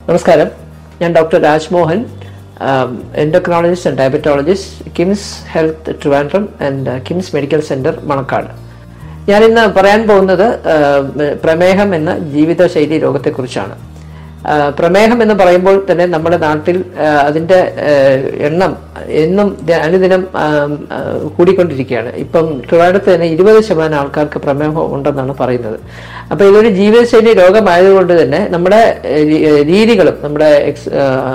നമസ്കാരം ഞാൻ doctor Rajmohan endocrinologist and diabetologist KIMS health Trivandrum and KIMS medical centre Manacaud ഞാനിന്ന് പറയാൻ പോകുന്നത് ആം, പ്രമേഹം എന്ന ജീവിതശൈലി രോഗത്തെക്കുറിച്ചാണ് ആ, പ്രമേഹം എന്ന് പറയുമ്പോൾ തന്നെ നമ്മുടെ നാട്ടിൽ ആ, അതിൻ്റെ ആ, എണ്ണം എന്നും ദ- അനുദിനം ആം, ആ, കൂടിക്കൊണ്ടിരിക്കുകയാണ് ഇപ്പം ട്രിവാൻഡ്രത്ത് തന്നെ ഇരുപത് ശതമാനം ആൾക്കാർക്ക് പ്രമേഹം ഉണ്ടെന്നാണ് പറയുന്നത് അപ്പോൾ ഇതൊരു ജീവിതശൈലി രോഗമായതുകൊണ്ട് തന്നെ നമ്മുടെ ഏ, രീ- ഏ, രീതികളും നമ്മുടെ എക്സ് ആ,